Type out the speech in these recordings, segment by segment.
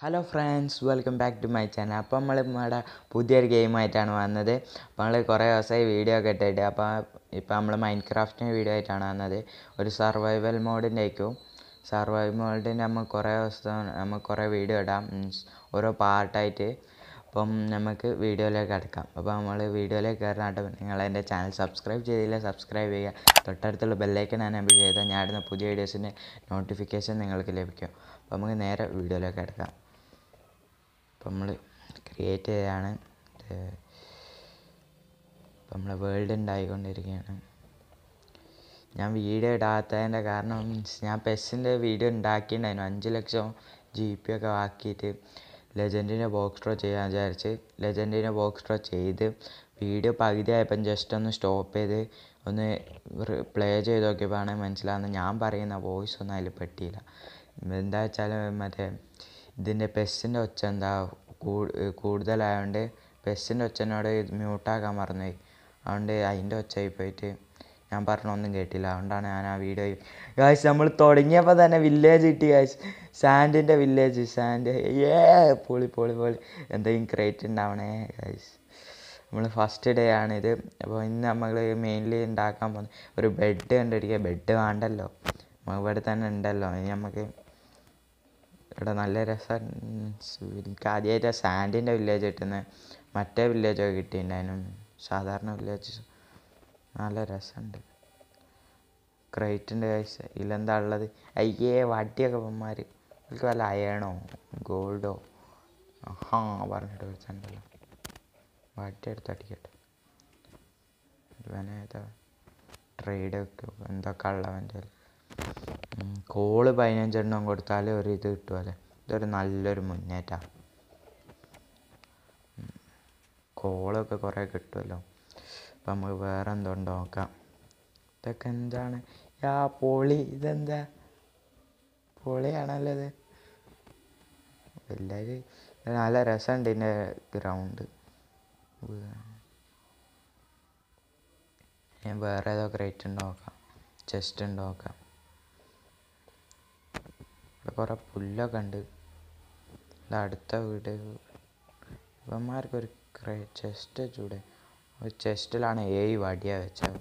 Hello friends welcome back to my channel അപ്പോൾ നമ്മൾ നമ്മുടെ പുതിയൊരു ഗെയിമായിട്ടാണ് വന്നത് അപ്പോൾ നമ്മൾ കുറേ ദിവസമായി വീഡിയോ ഒക്കെ ഇട്ടിട്ട് അപ്പോൾ ഇപ്പോൾ നമ്മൾ മൈൻഡ് ക്രാഫ്റ്റിൻ്റെ വീഡിയോ ആയിട്ടാണ് വന്നത് ഒരു സർവൈവൽ മോഡിൻ്റെ ആയിരിക്കും സർവൈവൽ മോഡിൻ്റെ നമ്മൾ കുറേ ദിവസം നമുക്ക് കുറേ വീഡിയോ ഇടാം മീൻസ് ഓരോ പാർട്ടായിട്ട് അപ്പം നമുക്ക് വീഡിയോയിലേക്ക് കിടക്കാം അപ്പോൾ നമ്മൾ വീഡിയോയിലേക്ക് കയറാനായിട്ട് നിങ്ങൾ എൻ്റെ ചാനൽ സബ്സ്ക്രൈബ് ചെയ്തില്ല സബ്സ്ക്രൈബ് ചെയ്യുക തൊട്ടടുത്തുള്ള ബെല്ലൈക്കൺ എനേബിൾ ചെയ്താൽ ഞാൻ ഇടുന്ന പുതിയ വീഡിയോസിൻ്റെ നോട്ടിഫിക്കേഷൻ നിങ്ങൾക്ക് ലഭിക്കും അപ്പോൾ നമുക്ക് നേരെ വീഡിയോയിലേക്ക് കിടക്കാം അപ്പം നമ്മൾ ക്രിയേറ്റ് ചെയ്യാണ് ഇപ്പം നമ്മൾ വേൾഡ് ഉണ്ടായിക്കൊണ്ടിരിക്കുകയാണ് ഞാൻ വീഡിയോ ഇടാത്തതിൻ്റെ കാരണം മീൻസ് ഞാൻ പെസ്സിൻ്റെ വീഡിയോ ഉണ്ടാക്കിയിട്ടുണ്ടായിരുന്നു അഞ്ച് ലക്ഷം ജി പി ഒക്കെ ആക്കിയിട്ട് ലെജൻഡിൻ്റെ ബോക്സ് ഡ്രോ ചെയ്യാൻ വിചാരിച്ച് ലെജൻഡിൻ്റെ ബോക്സ് ഡ്രോ ചെയ്ത് വീഡിയോ പകുതി ആയപ്പം ജസ്റ്റ് ഒന്ന് സ്റ്റോപ്പ് ചെയ്ത് ഒന്ന് പ്ലേ ചെയ്ത് നോക്കിയപ്പോഴാണ് മനസ്സിലാകുന്നത് ഞാൻ പറയുന്ന വോയിസ് ഒന്നും അതിൽ പെട്ടിയില്ല എന്താ വെച്ചാൽ മറ്റേ ഇതിൻ്റെ പെസ്സിൻ്റെ ഒച്ച എന്താ കൂടുതലായതുകൊണ്ട് പെസ്സിൻ്റെ ഒച്ചനോട് മ്യൂട്ടാക്കാൻ മറന്നുപോയി അതുകൊണ്ട് അതിൻ്റെ ഒച്ചയായി പോയിട്ട് ഞാൻ പറഞ്ഞൊന്നും കേട്ടില്ല അതുകൊണ്ടാണ് ഞാൻ ആ വീഡിയോ ഗായ്സ് നമ്മൾ തുടങ്ങിയപ്പോൾ തന്നെ വില്ലേജ് കിട്ടി ഗായ്സ് സാൻഡിൻ്റെ വില്ലേജ് സാൻഡ് ഏ പൊളി പൊളി പൊളി എന്തെങ്കിലും ക്രേറ്റ് ഉണ്ടാവണേ ഗായ്സ് നമ്മൾ ഫസ്റ്റ് ഡേ ആണിത് അപ്പോൾ ഇന്ന് നമ്മൾ മെയിൻലി ഉണ്ടാക്കാൻ പോകുന്നത് ഒരു ബെഡ് കണ്ടിരിക്കുക ബെഡ് വേണ്ടല്ലോ നമുക്ക് ഇവിടെ തന്നെ ഉണ്ടല്ലോ ഇനി നമുക്ക് ഇവിടെ നല്ല രസം എനിക്ക് ആദ്യമായിട്ട് സാൻഡിൻ്റെ വില്ലേജ് കിട്ടുന്നത് മറ്റേ വില്ലേജൊക്കെ കിട്ടിയിട്ടുണ്ടായിരുന്നു സാധാരണ വില്ലേജ് നല്ല രസമുണ്ട് ക്രൈറ്റിൻ്റെ കൈസ് ഇതിലെന്താ ഉള്ളത് അയ്യേ വട്ടിയൊക്കെ പന്മാർ അവർക്ക് വല്ല അയണോ ഗോൾഡോ ഹാ പറഞ്ഞിട്ട് വെച്ചിട്ടുണ്ടല്ലോ വട്ടി എടുത്ത് അടിക്കട്ടെ ഇവനേതാ ട്രേഡ് ഒക്കെ എന്തൊക്കെ ഉള്ളവൻ്റെ കോള് പതിനഞ്ചെണ്ണം കൊടുത്താൽ ഒരു ഇത് കിട്ടുമല്ലേ ഇതൊരു നല്ലൊരു മുന്നേറ്റമാണ് കോളൊക്കെ കുറേ കിട്ടുമല്ലോ അപ്പം നമുക്ക് വേറെ എന്തുണ്ടോ നോക്കാം ഇതൊക്കെ എന്താണ് യാ പൊളി ഇതെന്താ പൊളിയാണല്ലോ ഇത് എല്ലാവരും നല്ല രസമുണ്ട് ഇതിൻ്റെ ഗ്രൗണ്ട് ഞാൻ വേറെ ഏതോ ക്രേറ്റ് ഉണ്ടോ നോക്കാം ചെസ്റ്റ് ഉണ്ടോ നോക്കാം ഇവിടെ കുറേ പുല്ലൊക്കെ ഉണ്ട് ഇത് അടുത്ത വീട് ഇവന്മാർക്ക് ഒരു ക്രേ ചെസ്റ്റ് ചൂടെ ഒരു ചെസ്റ്റിലാണ് ഏഴ് വടിയ വെച്ചത്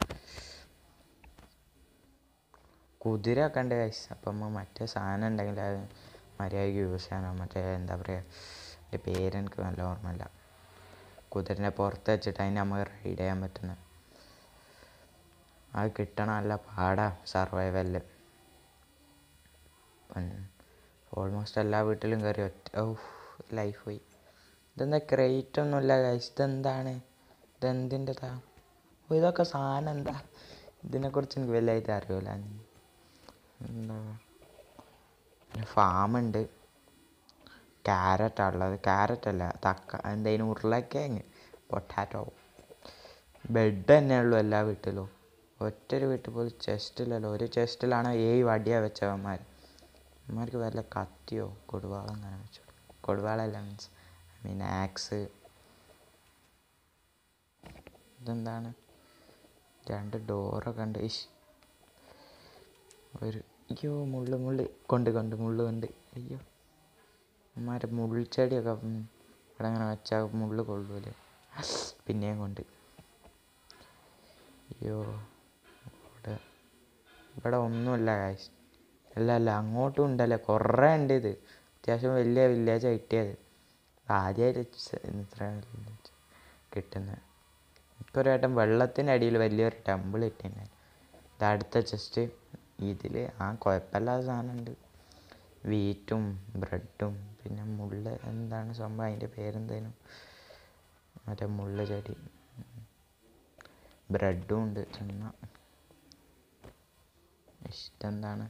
കുതിര ഒക്കെ ഉണ്ട് കൈസ് അപ്പം മറ്റേ സാധനം ഉണ്ടെങ്കിൽ അത് മര്യാദയ്ക്ക് യൂസ് ചെയ്യാനോ മറ്റേ എന്താ പറയുക എൻ്റെ പേരെനിക്ക് നല്ല ഓർമ്മയില്ല കുതിരനെ പുറത്ത് വെച്ചിട്ട് അതിന് നമുക്ക് റൈഡ് ചെയ്യാൻ പറ്റുന്നത് അത് കിട്ടണ നല്ല പാടാ സർവൈവലിൽ ഓൾമോസ്റ്റ് എല്ലാ വീട്ടിലും കയറി ഒറ്റ ഓ ലൈഫ് പോയി ഇതെന്താ ക്രേറ്റ് ഒന്നുമില്ല ഗൈസ് ഇതെന്താണ് ഇതെന്തിൻ്റെതാ ഓ ഇതൊക്കെ സാധനം എന്താ ഇതിനെക്കുറിച്ച് എനിക്ക് വലുതായിട്ട് അറിയില്ല എന്താ ഫാമുണ്ട് ക്യാരറ്റാണ് ഉള്ളത് ക്യാരറ്റ് അല്ല തക്ക എന്തേലും ഉരുളക്കിഴങ്ങ് പൊട്ടാറ്റോ ബെഡ് തന്നെ ഉള്ളൂ എല്ലാ വീട്ടിലും ഒറ്റൊരു വീട്ടിൽ പോലും ചെസ്റ്റിലല്ലോ ഒരു ചെസ്റ്റിലാണ് ഏഴ് വടിയാ വെച്ചവന്മാർ അവന്മാർക്ക് വല്ല കത്തിയോ കൊടുവാളോ അങ്ങനെ വെച്ചു കൊടുവാളല്ല മീൻസ് ഐ മീൻ ആക്സ് ഇതെന്താണ് രണ്ട് ഡോറൊക്കെ ഉണ്ട് ഇഷ് ഒരു അയ്യോ മുള്ളു മുള്ളു കൊണ്ട് കൊണ്ട് മുള്ളു കൊണ്ട് അയ്യോ അമ്മമാരെ മുൾച്ചെടിയൊക്കെ ഇവിടെ അങ്ങനെ വെച്ചാൽ മുള്ളു കൊള്ളൂലേ പിന്നെയും കൊണ്ട് അയ്യോ ഇവിടെ ഇവിടെ ഒന്നുമില്ല കാശ് അല്ല അല്ല അങ്ങോട്ടും ഉണ്ടല്ലോ കുറേ ഉണ്ട് ഇത് അത്യാവശ്യം വലിയ വില്ലേജാണ് കിട്ടിയത് ആദ്യമായിട്ട് ഇത്ര കിട്ടുന്നത് എനിക്കൊരു വട്ടം വെള്ളത്തിൻ്റെ അടിയിൽ വലിയൊരു ടെമ്പിൾ കിട്ടിയിട്ടുണ്ടായിരുന്നു ഇത് അടുത്ത ജസ്റ്റ് ഇതിൽ ആ കുഴപ്പമില്ലാത്ത സാധനമുണ്ട് വീറ്റും ബ്രെഡും പിന്നെ മുള്ള എന്താണ് സംഭവം അതിൻ്റെ പേരെന്തേനും മറ്റേ മുള്ള ചെടി ബ്രെഡും ഉണ്ട് ചെന്ന ഇഷ്ടമെന്താണ്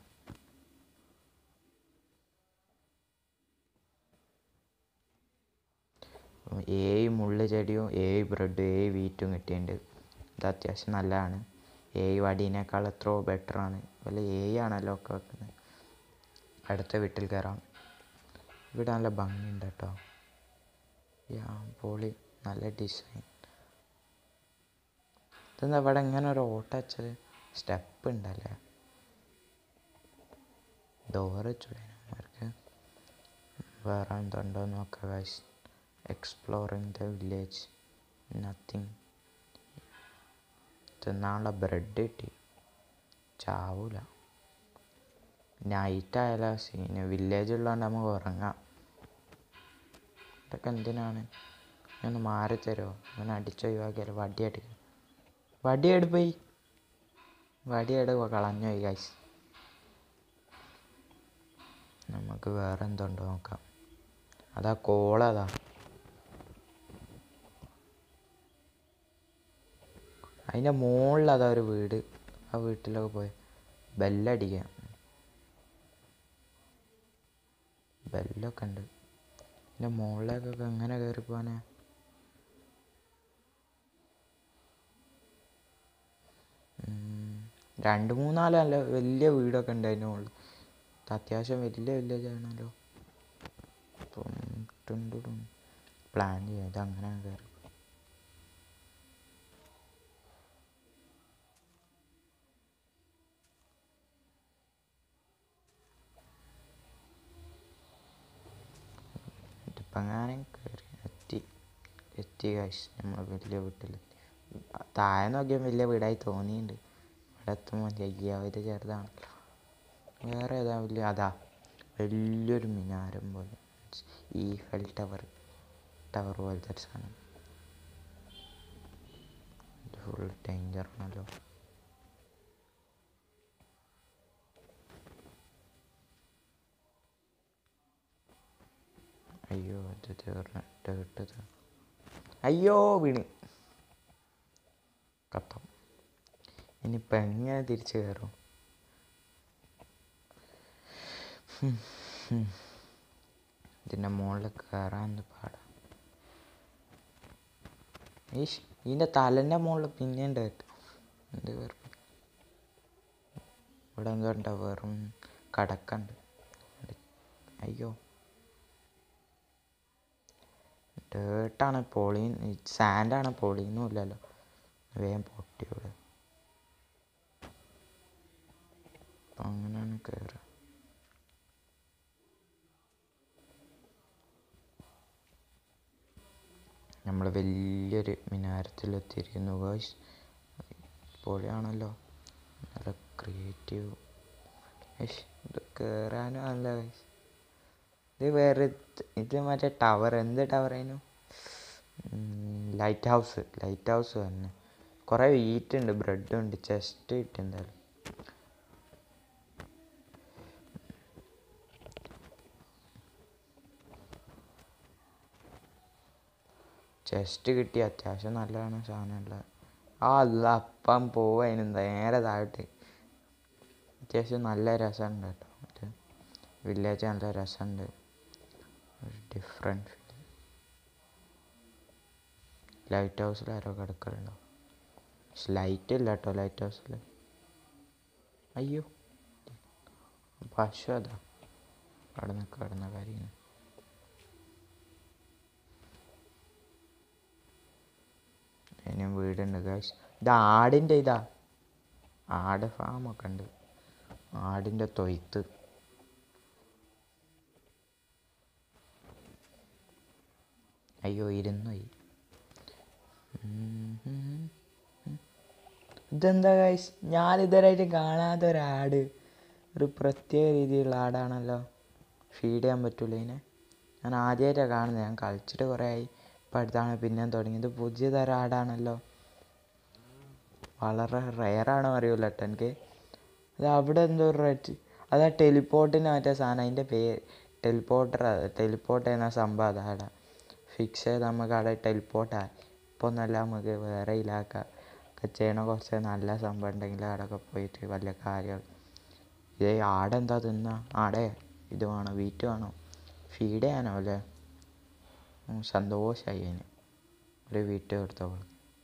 ഏഴ് മുള്ള് ചെടിയും ഏഴ് ബ്രെഡും ഏഴ് വീറ്റും കിട്ടിയിട്ടുണ്ട് ഇത് അത്യാവശ്യം നല്ലതാണ് ഏഴ് വടീനേക്കാൾ എത്രയോ ബെറ്ററാണ് വല്ല ഏഴ് ആണല്ലോ ഒക്കെ വെക്കുന്നത് അടുത്ത വീട്ടിൽ കയറാം ഇവിടെ നല്ല ഭംഗിയുണ്ട് കേട്ടോ യാ പൊളി നല്ല ഡിസൈൻ ഇതെന്താ ഇവിടെ ഇങ്ങനെ ഒരു ഓട്ട വെച്ചത് സ്റ്റെപ്പ് ഉണ്ടല്ലേ ഡോറ് വെച്ചൂടെ അവർക്ക് വേറെ എന്തുണ്ടോ നോക്കാം guys exploring the village nothing തിന്നാനുള്ള ബ്രെഡ് കിട്ടി ചാവൂല നൈറ്റ് ആയാലോ സീന് വില്ലേജ് ഉള്ളതുകൊണ്ട് നമുക്ക് ഉറങ്ങാം ഇതൊക്കെ എന്തിനാണ് നീ ഒന്ന് മാറി തരുമോ അങ്ങനെ അടിച്ചൊഴിവാക്കിയാലോ വടി അടിക്കും വടി എടുപ്പോയി വടി എടുക്കുക കളഞ്ഞു പോയി ഗൈസ് നമുക്ക് വേറെ എന്തുണ്ടോ നോക്കാം അതാ കോളതാ അതിൻ്റെ മുകളിൽ അതാ ഒരു വീട് ആ വീട്ടിലൊക്കെ പോയി ബെല്ലടിക്കാം ബെല്ലൊക്കെ ഉണ്ട് ഇതിൻ്റെ മുകളിലേക്കൊക്കെ എങ്ങനെ കയറി പോകാനാ ഉം, രണ്ട് മൂന്നാല് നല്ല വലിയ വീടൊക്കെ ഉണ്ട് അതിൻ്റെ മുകളിൽ ഇത് അത്യാവശ്യം വലിയ വില്ലേജ് ആണല്ലോ അപ്പം ടുണ്ടുടും പ്ലാൻ ചെയ്യാം ഇത് അങ്ങനെ കയറി ഇതിപ്പം അങ്ങനെ കയറി എത്തി എത്തി കാശ് നമ്മൾ വലിയ വീട്ടിലെത്തി താഴെ നോക്കിയാൽ വലിയ വീടായി തോന്നിയിട്ടുണ്ട് ഇവിടെ എത്തുമ്പോൾ അയ്യോ ഇത് ചെറുതാണല്ലോ വേറെ ഏതാ വലിയ അതാ വലിയൊരു മിനാരം പോലെ ഈ ഫെൽ ടവർ ടവർ പോലത്തെ ഒരു സാധനം ഇത് ഫുൾ ഡേഞ്ചറാണല്ലോ അയ്യോ ഇത് തീർന്ന് ടേട്ടത് അയ്യോ വീണ് കത്തം ഇനിയിപ്പോൾ എങ്ങനെ തിരിച്ചു കയറും ഇതിൻ്റെ മുകളിൽ കയറാൻ പാടാ ഈശ് ഇതിൻ്റെ തലേൻ്റെ മുകളിൽ പിന്നെയും കേട്ടു എന്ത് വെറും ഇവിടെ എന്തുകൊണ്ടാ വെറും കടക്കണ്ട് അയ്യോ ഡേർട്ടാണ് പൊളി സാൻഡാണ് പൊളിയൊന്നും ഇല്ലല്ലോ വേഗം പൊട്ടി ഇവിടെ അപ്പം അങ്ങനെയാണ് കയറുക നമ്മൾ വലിയൊരു മിനാരത്തിലെത്തിയിരിക്കുന്നു ഗോയ്സ് പൊളിയാണല്ലോ നല്ല ക്രിയേറ്റീവ് ഇത് കയറാനും നല്ല ഗൈസ് ഇത് വേറെ ഇത് ഇത് മറ്റേ ടവർ എന്ത് ടവറേനു ലൈറ്റ് ഹൗസ് ലൈറ്റ് ഹൗസ് തന്നെ കുറേ വീറ്റ് ഉണ്ട് ബ്രെഡ് ഉണ്ട് ചെസ്റ്റ് കിട്ടി എന്തായാലും ചെസ്റ്റ് കിട്ടി അത്യാവശ്യം നല്ലതാണ് സാധനമുള്ള ആ അല്ല അപ്പം പോവായിരുന്നു നേരെ താഴോട്ട് അത്യാവശ്യം നല്ല രസമുണ്ട് കേട്ടോ ഇത് വില്ലേജ് നല്ല രസമുണ്ട് ഒരു ഡിഫറെൻറ്റ് ഫീൽ ലൈറ്റ് ഹൗസിൽ ആരോ കിടക്കലുണ്ടോ പക്ഷെ ലൈറ്റ് ഇല്ല കേട്ടോ ലൈറ്റ് ഹൗസിൽ അയ്യോ പശു അതാ അവിടെ നിൽക്കുക കിടന്ന കാര്യം ഇനിയും വീടുണ്ട് ഗൈസ് ഇത് ആടിൻ്റെ ഇതാ ആട് ഫാമൊക്കെ ഉണ്ട് ആടിൻ്റെ തൊയ്ത്ത് അയ്യോ ഇരുന്നുപോയി ഇതെന്താ ഗൈസ് ഞാൻ ഇതുവരെയായിട്ട് കാണാത്ത ഒരാട് ഒരു പ്രത്യേക രീതിയിലുള്ള ആടാണല്ലോ ഫീഡ് ചെയ്യാൻ പറ്റൂല ഇതിനെ ഞാൻ ആദ്യമായിട്ടാണ് കാണുന്നത് ഞാൻ കളിച്ചിട്ട് കുറേ ആയി ഇപ്പം അടുത്താണ് പിന്നെയും തുടങ്ങിയത് പുതിയ തരം ആടാണല്ലോ വളരെ റെയറാണോ അറിയില്ല കേട്ടോ എനിക്ക് അത് അവിടെ എന്തോ റെഡ് അത് ആ ടെലിപ്പോർട്ടിന് മറ്റേ സാധനം അതിൻ്റെ പേര് ടെലിപ്പോർട്ടർ ടെലിപ്പോർട്ട് ചെയ്യുന്ന സംഭവം അതാടാ ഫിക്സ് ചെയ്ത് നമുക്ക് അവിടെ ടെലിപ്പോർട്ടാണ് ഇപ്പോൾ ഒന്നല്ല നമുക്ക് വേറെ ഇലാക്ക ഒക്കെ ചെയ്യണ കുറച്ച് നല്ല സംഭവം ഉണ്ടെങ്കിൽ അവിടെയൊക്കെ പോയിട്ട് വലിയ കാര്യം ഇതേ ആടെന്താ തിന്ന ആടെ ഇത് വേണോ വീറ്റ് വേണോ ഫീഡ് ചെയ്യാനോ അല്ലേ ഉം, സന്തോഷമായി അതിന് ഒരു വീട്ട് കൊടുത്തോളൂ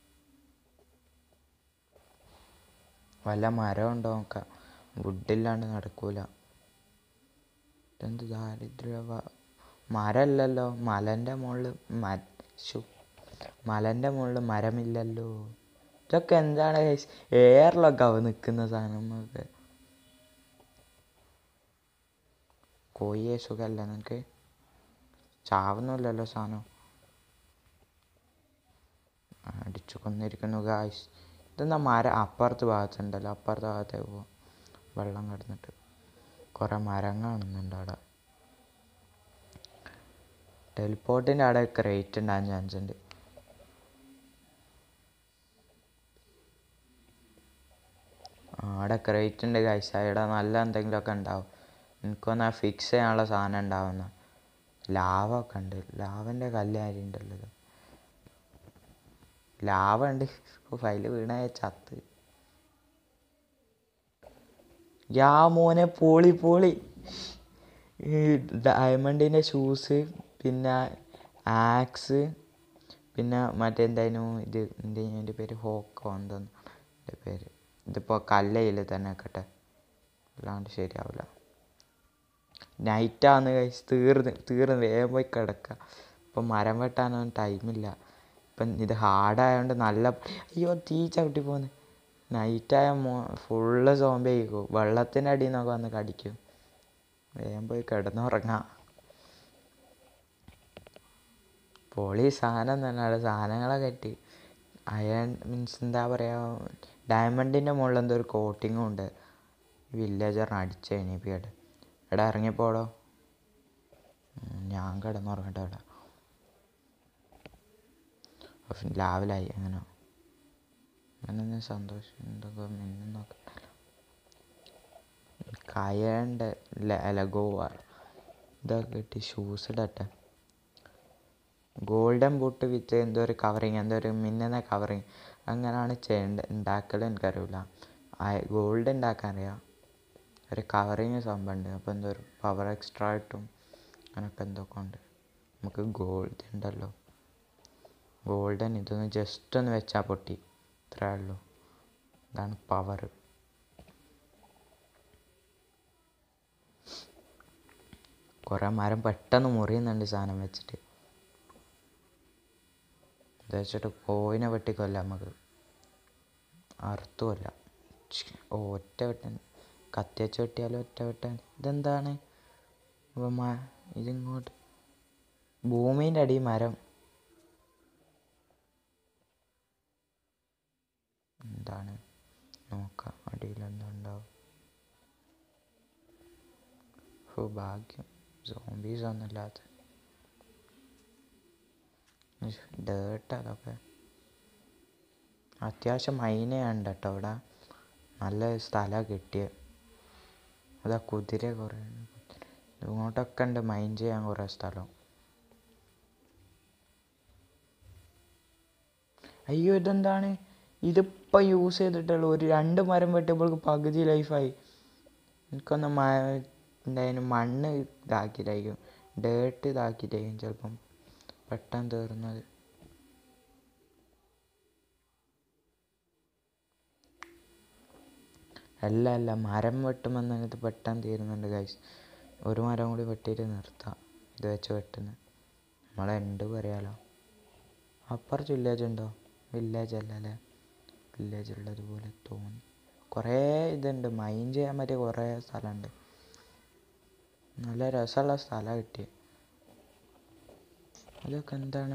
വല്ല മരം ഉണ്ടോ നോക്കാം വുഡില്ലാണ്ട് നടക്കൂല ഇതെന്ത് ദാരിദ്ര്യ മരമല്ലല്ലോ മലൻ്റെ മുകളിൽ മര ശു മലൻ്റെ മുകളിൽ മരമില്ലല്ലോ ഇതൊക്കെ എന്താണ് എയറിലൊക്കെ അവ നിൽക്കുന്ന സാധനമൊക്കെ കോഴിയെ സുഖമല്ല നിനക്ക് ചാവുന്നില്ലല്ലോ സാധനം അടിച്ചു കൊന്നിരിക്കുന്നു ഗായ്സ് ഇതെന്താ മരം അപ്പുറത്ത് ഭാഗത്തുണ്ടല്ലോ അപ്പുറത്തെ ഭാഗത്തേക്ക് പോവാം വെള്ളം കിടന്നിട്ട് കുറേ മരം കാണുന്നുണ്ട് അവിടെ ടെലിപ്പോർട്ടിൻ്റെ അവിടെ ക്രേറ്റ് ഉണ്ടാകാൻ ചാൻസ് ഉണ്ട് ആ, അവിടെ ക്രേറ്റ് ഉണ്ട് ഗൈസ് അവിടെ നല്ല എന്തെങ്കിലുമൊക്കെ ഉണ്ടാവും എനിക്കൊന്ന് ഫിക്സ് ചെയ്യാനുള്ള സാധനം ഉണ്ടാവുന്ന ലാവ ഒക്കെ ഉണ്ട് ലാവൻ്റെ കല്ല് ലാവ ഉണ്ട് ഫയല് വീണ ചത്ത് യാ മോനെ പോളി പോളി ഈ ഡയമണ്ടിൻ്റെ ഷൂസ് പിന്നെ ആക്സ് പിന്നെ മറ്റേ എന്തായിരുന്നു ഇത് എന്തായിരുന്നു എൻ്റെ പേര് ഹോക്കോ എന്തോന്ന് എൻ്റെ പേര് ഇതിപ്പോൾ കല്ലയിൽ തന്നെ വെക്കട്ടെ അല്ലാണ്ട് ശരിയാവില്ല നൈറ്റാന്ന് കഴിച്ച് തീർന്ന് തീർന്ന് വേഗം പോയി കിടക്കുക ഇപ്പം മരം വെട്ടാനൊന്നും ടൈമില്ല ഇപ്പം ഇത് ഹാർഡായതുകൊണ്ട് നല്ല അയ്യോ തീ ചവിട്ടി പോന്ന് നൈറ്റായ മോ ഫുള്ള് സോംബി ആയിക്കോ വെള്ളത്തിൻ്റെ അടിയിൽ നിന്നൊക്കെ വന്ന് കടിക്കും വേഗം പോയി കിടന്നുറങ്ങാം പൊളി സാധനം തന്നെയാണ് സാധനങ്ങളൊക്കെ കിട്ടി അയൺ മീൻസ് എന്താ പറയുക ഡയമണ്ടിൻ്റെ മുകളിൽ എന്തോ ഒരു കോട്ടിങ്ങും ഉണ്ട് വില്ലേജറിന് അടിച്ച് എണീപ്പിക്കട്ടെ എടാ ഇറങ്ങിപ്പോടോ ഉം, ഞാൻ കിടന്നുറങ്ങട്ടെ അവിടെ ലാവിലായി അങ്ങനെ അങ്ങനെ സന്തോഷം എന്തൊക്കെ മിന്നുന്നൊക്കെ കയണ്ട അല്ല ഗോവ ഇതൊക്കെ കിട്ടി ഷൂസ് ഇടട്ടെ ഗോൾഡൻ ബൂട്ട് വിത്ത് എന്തോ ഒരു കവറിങ് എന്തോ ഒരു മിന്നുന്ന കവറിങ് അങ്ങനെയാണ് ചെയ്യേണ്ട ഉണ്ടാക്കൽ എനിക്കറിയില്ല ഗോൾഡ് ഉണ്ടാക്കാൻ അറിയാം ഒരു കവറിങ് സംഭവമുണ്ട് അപ്പോൾ എന്തോ ഒരു പവർ എക്സ്ട്രാ കിട്ടും അങ്ങനൊക്കെ എന്തൊക്കെ ഉണ്ട് നമുക്ക് ഗോൾഡ് ഉണ്ടല്ലോ ഗോൾഡൻ ഇതൊന്ന് ജസ്റ്റ് ഒന്ന് വെച്ചാൽ പൊട്ടി ഇത്രേ ഉള്ളൂ ഇതാണ് പവർ കുറേ മരം പെട്ടെന്ന് മുറിയുന്നുണ്ട് സാധനം വെച്ചിട്ട് ഇത് വെച്ചിട്ട് കോയിനെ വെട്ടിക്കൊല്ലാം നമുക്ക് അറുത്തു കൊല്ലാം ഛ്, ഓ ഒറ്റ വെട്ടൻ കത്തി വെച്ച് വെട്ടിയാലും ഒറ്റ വെട്ടാൻ ഇതെന്താണ് ഇപ്പൊ മ- ഇതിങ്ങോട്ട് ഭൂമീൻ്റെ അടി മരം എന്താണ് നോക്കാം അടിയിൽ എന്താ ഉണ്ടാവും ഓ ഭാഗ്യം സോംബീസ് ഒന്നും ഇല്ലാത്ത ഡേർട്ട് അതൊക്കെ അത്യാവശ്യം മൈനയുണ്ട് കേട്ടോ ഇവിടെ നല്ല സ്ഥലമാണ് കിട്ടിയത് അതാ കുതിര കുറേ ഉണ്ട്. ഇങ്ങോട്ടൊക്കെ ഉണ്ട് മൈൻ ചെയ്യാൻ കുറേ സ്ഥലം അയ്യോ ഇതെന്താണ് ഇതിപ്പോൾ യൂസ് ചെയ്തിട്ടുള്ളൂ ഒരു രണ്ട് മരം വെട്ടിയപ്പോൾക്ക് പകുതി ലൈഫായി എനിക്കൊന്ന് മ എന്തായാലും മണ്ണ് ഇതാക്കിയിട്ടായിരിക്കും ഡേർട്ട് ഇതാക്കിയിട്ടായിരിക്കും ചിലപ്പം പെട്ടെന്ന് തീർന്നത് അല്ല അല്ല മരം വെട്ടുമ്പോൾ തന്നെ ഇത് പെട്ടെന്ന് തീരുന്നുണ്ട് ഗൈസ് ഒരു മരം കൂടി വെട്ടിയിട്ട് നിർത്താം ഇത് വെച്ച് വെട്ടുന്നത് നമ്മളെ ഉണ്ട് പറയാലോ അപ്പുറത്ത് വില്ലേജ് ഉണ്ടോ വില്ലേജ് അല്ല അല്ലേ വില്ലേജ് ഉള്ളതുപോലെ തോന്നി കുറേ ഇതുണ്ട് മൈൻ ചെയ്യാൻ പറ്റിയ കുറേ സ്ഥലമുണ്ട് നല്ല രസമുള്ള സ്ഥലമാണ് കിട്ടിയത് അതൊക്കെ എന്താണ്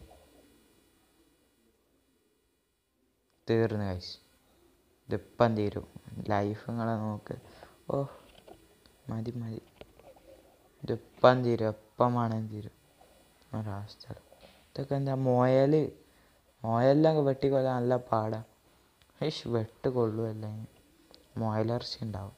തീർന്നു കഴിച്ച് ഇതിപ്പം തീരും ലൈഫ് നിങ്ങളെ നോക്ക് ഓ മതി മതി ഇതിപ്പം തീരും എപ്പം വേണേലും തീരും ഒരവസ്ഥ ഇതൊക്കെ എന്താ മുയൽ മുയലിലൊക്കെ വെട്ടിക്കൊല്ലാൻ നല്ല പാടാ ഏഷ് വെട്ട് കൊള്ളുമല്ല മുയലിറച്ചി ഉണ്ടാവും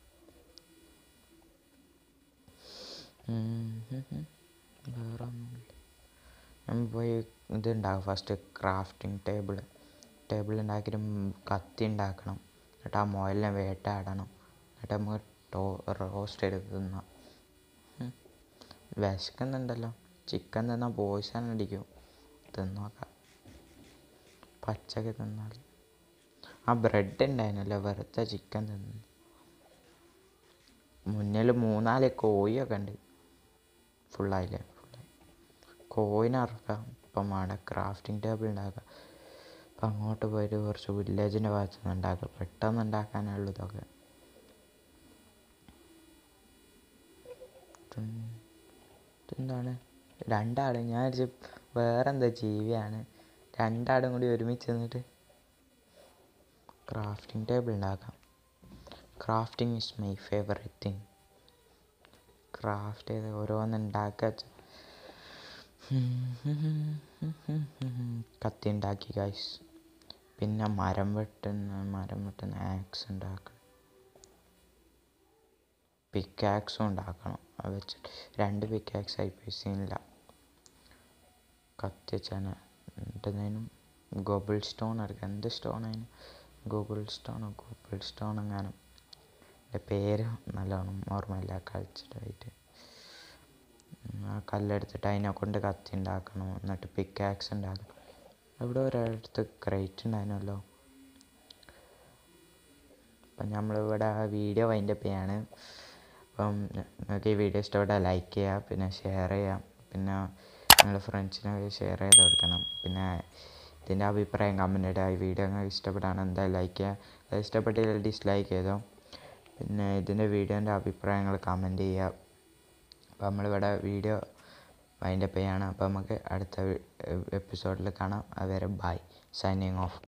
ഉം ഹും ഹും. വേറെ ഒന്നുമില്ല നമ്മൾ പോയി ഇതുണ്ടാകും ഫസ്റ്റ് ക്രാഫ്റ്റിംഗ് ടേബിൾ ടേബിൾ ഉണ്ടാക്കിയിട്ട് ഉം കത്തി ഉണ്ടാക്കണം എന്നിട്ട് ആ മുയലിനെ വേട്ടയാടണം എന്നിട്ട് നമുക്ക് ടോ റോസ്റ്റ് ചെയ്ത് തിന്നാം ഉം. വിശക്കുന്നുണ്ടല്ലോ ചിക്കൻ തിന്നാൽ പോയിസൺ അടിക്കും തിന്നോക്കാം പച്ചക്ക് തിന്നാൽ ആ ബ്രെഡ് ഉണ്ടായിരുന്നല്ലോ വെറുതെ ചിക്കൻ തിന്നു മുന്നിൽ മൂന്നാല് കോഴിയൊക്കെ ഉണ്ട് ഫുള്ളായില്ലേ ഫുള്ളായി കോയിനെ അറക്കാം ഇപ്പം വേണ്ട ക്രാഫ്റ്റിംഗ് ടേബിൾ ഉണ്ടാക്കാം അപ്പം അങ്ങോട്ട് പോയിട്ട് കുറച്ച് വില്ലേജിൻ്റെ ഭാഗത്ത് നിന്ന് ഉണ്ടാക്കുക പെട്ടെന്ന് ഉണ്ടാക്കാനേ ഉള്ളൂ ഇതൊക്കെ ഉം. ഇതെന്താണ് രണ്ടാളും ഞാൻ വിചാരിച്ചു വേറെന്താ ജീവിയാണ് രണ്ടാളും കൂടി ഒരുമിച്ച് നിന്നിട്ട് ക്രാഫ്റ്റിംഗ് ടേബിൾ ഉണ്ടാക്കാം crafting is my favourite thing craft ചെയ്ത് ഓരോന്ന് ഉണ്ടാക്കുക കത്തി ഉണ്ടാക്കി ഗൈസ് പിന്നെ മരം വെട്ടുന്ന മരം വെട്ടുന്ന ആക്സ് ഉണ്ടാക്കണം പിക്കാക്സും ഉണ്ടാക്കണം അത് വെച്ചിട്ട് രണ്ട് പിക്കാക്സ് ആയി പോയി സീനില്ല കത്തി വെച്ചാൽ എന്നിട്ടതിനും ഗോബിൾ സ്റ്റോൺ എടുക്കാം എന്ത് സ്റ്റോൺ അതിന് ഗൂഗിൾ സ്റ്റോണോ ഗൂഗിൾ സ്റ്റോൺ എങ്ങാനും എൻ്റെ പേര് നല്ലോണം ഓർമ്മയില്ല കളിച്ചിട്ടായിട്ട് ആ കല്ലെടുത്തിട്ട് അതിനെ കൊണ്ട് കത്തി ഉണ്ടാക്കണം എന്നിട്ട് പിക്കാക്സ് ഉണ്ടാക്കണം അവിടെ ഒരിടത്ത് ക്രേറ്റ് ഉണ്ടായിരുന്നല്ലോ അപ്പം നമ്മളിവിടെ വീഡിയോ വൈൻഡപ്പ് ചെയ്യാണ് അപ്പം നിങ്ങൾക്ക് ഈ വീഡിയോ ഇഷ്ടപ്പെട്ടാൽ ലൈക്ക് ചെയ്യുക പിന്നെ ഷെയർ ചെയ്യുക പിന്നെ നിങ്ങളുടെ ഫ്രണ്ട്സിനൊക്കെ ഷെയർ ചെയ്ത് കൊടുക്കണം പിന്നെ ഇതിൻ്റെ അഭിപ്രായം കമൻ്റ് ഇടുക ഈ വീഡിയോ നിങ്ങൾക്ക് ഇഷ്ടപ്പെട്ടാണ് എന്തായാലും ലൈക്ക് ചെയ്യുക ഇഷ്ടപ്പെട്ടില്ല ഡിസ്ലൈക്ക് ചെയ്തോ പിന്നെ ഇതിൻ്റെ വീഡിയോൻ്റെ അഭിപ്രായങ്ങൾ കമൻറ്റ് ചെയ്യുക അപ്പോൾ നമ്മളിവിടെ വീഡിയോ വൈൻഡപ്പ് ചെയ്യാണ് അപ്പോൾ നമുക്ക് അടുത്ത എപ്പിസോഡിൽ കാണാം അതുവരെ ബൈ സൈനിങ് ഓഫ്